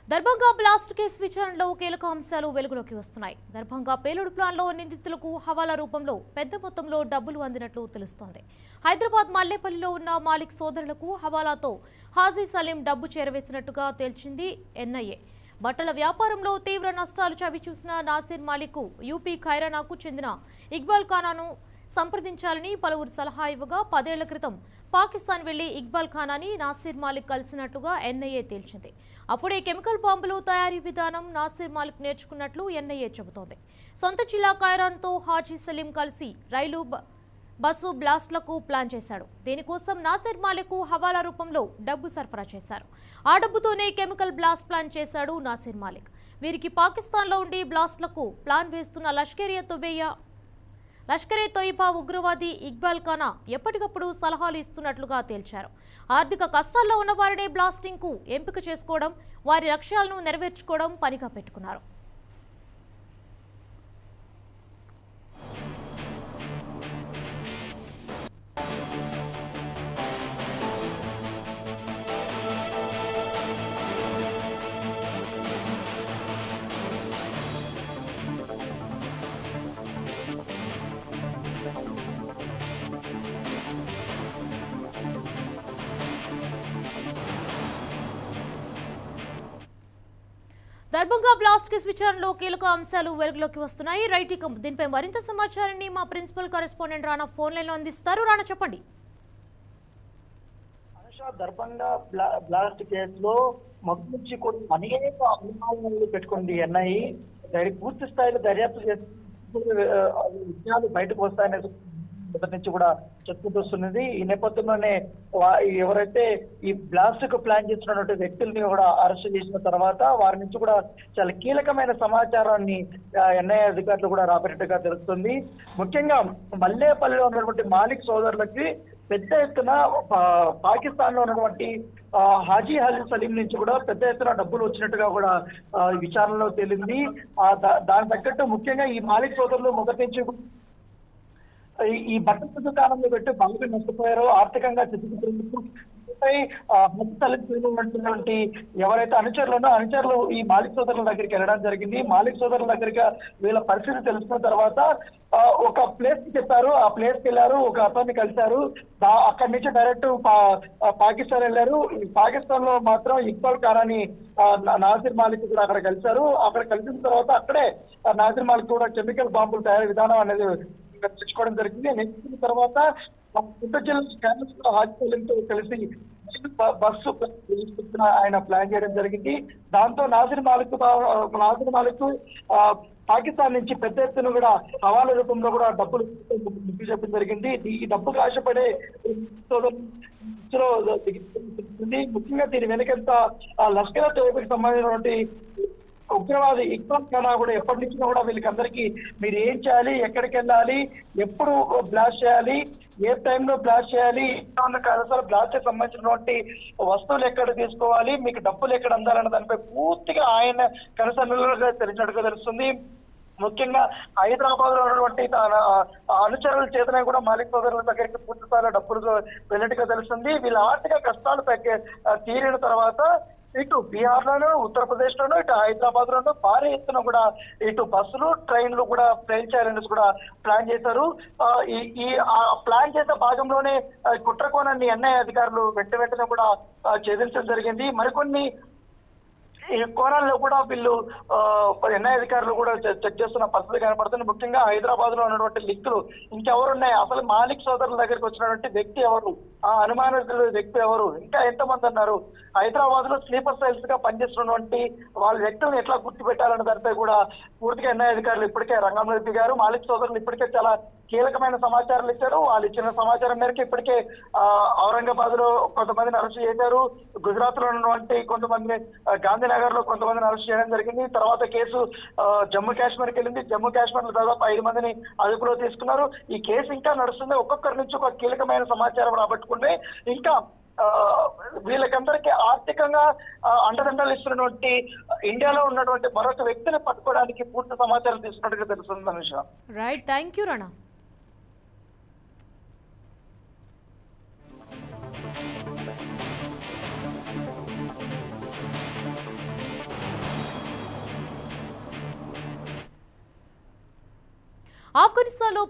Darbhanga blast case విచారణలో కీలక అంశాలు వెలుగులోకి వస్తున్నాయి దర్భంగా పేలుడు ప్లాన్లో నిందితులకు హవాలా రూపంలో పెద్ద మొత్తంలో డబ్బులు అందినట్లు తెలుస్తోంది హైదరాబాద్ మల్లేపల్లిలో ఉన్న మాలిక్ సోదరులకు హవాలాతో హాజీ సలీం డబ్బు చేరవేసినట్టుగా తేల్చింది ఎన్ఐఏ బట్టల వ్యాపారంలో తీవ్ర నష్టాలు చవిచూసిన నాసిర్ మాలిక్ యూపీ ఖైరానాకు చెందిన ఇక్బాల్ ఖానాను సంప్రదించాలని పలువురు సలహా ఇవ్వగా పదేళ్ల క్రితం పాకిస్తాన్ వెళ్లి ఇక్బాల్ ఖానాని నాసిర్ మాలిక్ కలిసినట్లుగా ఎన్ఐఏ తేల్చింది అప్పుడే కెమికల్ బాంబులు తయారీ విధానం నాసిర్ మాలిక్ నేర్చుకున్నట్లు ఎన్ఐఏ చెబుతోంది సొంత జిల్లా ఖైరాన్తో హాజీ సలీం కలిసి రైలు బ- బస్సు బ్లాస్ట్లకు ప్లాన్ చేశాడు దీనికోసం నాసిర్ మాలిక్ హవాలా రూపంలో డబ్బు సరఫరా చేశారు ఆ డబ్బుతోనే కెమికల్ బ్లాస్ట్ ప్లాన్ చేశాడు నాసిర్ మాలిక్ వీరికి పాకిస్తాన్లో ఉండి బ్లాస్ట్లకు ప్లాన్ వేస్తున్న లష్కరియా తొబేయా లష్కరే తొయిబా ఉగ్రవాది ఇక్బాల్ ఖానా ఎప్పటికప్పుడు సలహాలు ఇస్తున్నట్లుగా తేల్చారు ఆర్థిక కష్టాల్లో ఉన్న వారిని బ్లాస్టింగ్కు ఎంపిక చేసుకోవడం వారి లక్ష్యాలను నెరవేర్చుకోవడం పనిగా పెట్టుకున్నారు దర్భంగా బ్లాస్ట్ కేసు విచారణలో కీలక అంశాలు వెలుగులోకి వస్తున్నాయి రైట్ ఇక దీనిపై మరింత సమాచారాన్ని మా ప్రిన్సిపల్ కరెస్పాండెంట్ రాణా ఫోన్ లైన్లో అందిస్తారు రాణా చెప్పండి అనుష దర్భంగా బ్లా బ్లాస్ట్ కేసులో మొదటి నుంచి కూడా అనేక అనుమానాలు పెట్టుకుంది ఎన్ఐ దాని పూర్తి స్థాయిలో దర్యాప్తు చేసి ఆ, విషయాలు బయటకు వస్తాయనేది మొదటి నుంచి కూడా చెప్పుకుంటూ వస్తున్నది ఈ నేపథ్యంలోనే వా- ఎవరైతే ఈ బ్లాస్ట్ కు ప్లాన్ చేస్తున్నటువంటి వ్యక్తుల్ని కూడా అరెస్ట్ చేసిన తర్వాత వారి నుంచి కూడా చాలా కీలకమైన సమాచారాన్ని ఎన్ఐ అధికారులు కూడా రాబట్టినట్టుగా తెలుస్తుంది ముఖ్యంగా మల్లేపల్లిలో ఉన్నటువంటి మాలిక్ సోదరులకి పెద్ద ఎత్తున పా- పాకిస్తాన్ లో ఉన్నటువంటి ఆ, హాజీ హాజీ సలీం నుంచి కూడా పెద్ద ఎత్తున డబ్బులు వచ్చినట్టుగా కూడా ఆ, విచారణలో తేలింది ఆ, దా- దానికి తగ్గట్టు ముఖ్యంగా ఈ మాలిక్ సోదరులు మొదటి నుంచి ఈ- ఈ బట్టల దుకాణంలో పెట్టి బాగా నష్టపోయారో ఆర్థికంగా చిక్కుకుపోయినప్పుడు తలెత్తున్నటువంటి ఎవరైతే అనుచరులున్నో అనుచరులు ఈ మాలిక్ సోదరుల దగ్గరికి వెళ్ళడం జరిగింది మాలిక్ సోదరుల దగ్గరికి వీళ్ళ పరిస్థితి తెలుసుకున్న తర్వాత ఆ, ఒక ప్లేస్ కి చెప్పారు ఆ ప్లేస్ కి వెళ్ళారు ఒక అతన్ని కలిశారు దా- అక్కడి నుంచి డైరెక్ట్ పా- ఆ, పాకిస్తాన్ వెళ్ళారు ఈ పాకిస్తాన్ లో మాత్రం ఇక్బాల్ ఖాన్ అని ఆ, నా- నాసిర్ మాలిక్ కూడా అక్కడ కలిశారు అక్కడ కలిసిన తర్వాత అక్కడే ఆ, నాసిర్ మాలిక్ కూడా కెమికల్ బాంబులు తయారీ విధానం అనేది తెచ్చుకోవడం జరిగింది నెక్స్ట్ తర్వాత ఆ పుట్ట జిల్లా క్యాన్సర్ హాస్పిటల్తో కలిసి బ- బస్సు తీసుకొచ్చిన ఆయన ప్లాన్ చేయడం జరిగింది దాంతో నాసిర్ మాలిక్ తా- నాసిర్ మాలిక్ ఆ, పాకిస్తాన్ నుంచి పెద్ద ఎత్తున కూడా హవాలా రూపంలో కూడా డబ్బులు ముప్పి చెప్పడం జరిగింది ఈ డబ్బుకు ఆశపడే సోదరులు ఇందులో దిగుతుంది. ముఖ్యంగా దీని వెనకంత లష్కర్ తోపుకి సంబంధించినటువంటి ఉగ్రవాది ఇక్బాల్ ఖానా కూడా ఎప్పటి నుంచో కూడా వీళ్ళకి అందరికీ మీరు ఏం చేయాలి ఎక్కడికి వెళ్ళాలి ఎప్పుడు బ్లాస్ట్ చేయాలి ఏ టైంలో బ్లాస్ట్ చేయాలి అసలు బ్లాస్ట్ సంబంధించినటువంటి వస్తువులు ఎక్కడ తీసుకోవాలి మీకు డబ్బులు ఎక్కడ అందాలన్న దానిపై పూర్తిగా ఆయన కనసన్నలుగా తెలిసినట్టుగా తెలుస్తుంది ముఖ్యంగా హైదరాబాద్ లో ఉన్నటువంటి తన అనుచరుల చేతనే కూడా మాలిక్ సోదరుల దగ్గరికి పూర్తి స్థాయిలో డబ్బులు వెళ్ళినట్టుగా తెలుస్తుంది వీళ్ళ ఆర్థిక కష్టాలు తగ్గే ఆ, తీరిన తర్వాత ఇటు బీహార్ లోను ఉత్తరప్రదేశ్ లోను ఇటు హైదరాబాద్ లోను భారీ ఎత్తున కూడా ఇటు బస్సులు ట్రైన్లు కూడా ట్రైన్ చేయాలని కూడా ప్లాన్ చేశారు ఆ, ఈ ఈ ఆ ప్లాన్ చేసే భాగంలోనే ఆ, కుట్రకోణాన్ని ఎన్ఐ అధికారులు వెంట వెంటనే కూడా ఆ, ఛేదించడం జరిగింది మరికొన్ని ఈ కోణాల్లో కూడా వీళ్ళు ఆ, ఎన్ఐ అధికారులు కూడా చె- చెక్ చేస్తున్న పరిస్థితి కనపడుతుంది ముఖ్యంగా హైదరాబాద్ లో ఉన్నటువంటి లింకులు ఇంకెవరున్నాయి అసలు మాలిక్ సోదరుల దగ్గరికి వచ్చినటువంటి వ్యక్తి ఎవరు ఆ అనుమానితుల వ్యక్తి ఎవరు ఇంకా ఎంతమంది అన్నారు హైదరాబాద్ లో స్లీపర్ సెల్స్ గా పనిచేస్తున్నటువంటి వాళ్ళ వ్యక్తులను ఎట్లా గుర్తుపెట్టాలన్న దానిపై కూడా పూర్తిగా ఎన్ఐ అధికారులు ఇప్పటికే రంగంలో దిగారు మాలిక్ సోదరులు ఇప్పటికే చాలా కీలకమైన సమాచారాలు ఇచ్చారు వాళ్ళు ఇచ్చిన సమాచారం మేరకు ఇప్పటికే ఆ, ఔరంగాబాద్ లో కొంతమందిని అరెస్ట్ చేశారు గుజరాత్ లో ఉన్నటువంటి కొంతమందిని ఆ, గాంధీనగర్ లో కొంతమందిని అరెస్ట్ చేయడం జరిగింది తర్వాత కేసు ఆ, జమ్మూ కాశ్మీర్ కి వెళ్ళింది జమ్మూ కాశ్మీర్ లో దాదాపు ఐదు మందిని అదుపులో తీసుకున్నారు ఈ కేసు ఇంకా నడుస్తుంది ఒక్కొక్కరి నుంచి ఒక కీలకమైన సమాచారం రాబట్టుకుంటే ఇంకా ఆ, వీళ్ళకందరికీ ఆర్థికంగా ఆ, అండదండలు ఇస్తున్నటువంటి ఇండియాలో ఉన్నటువంటి మరొక వ్యక్తిని పట్టుకోవడానికి పూర్తి సమాచారం తీసుకున్నట్టుగా తెలుస్తుంది Anusha right thank you Rana ఆఫ్ఘనిస్తాన్లో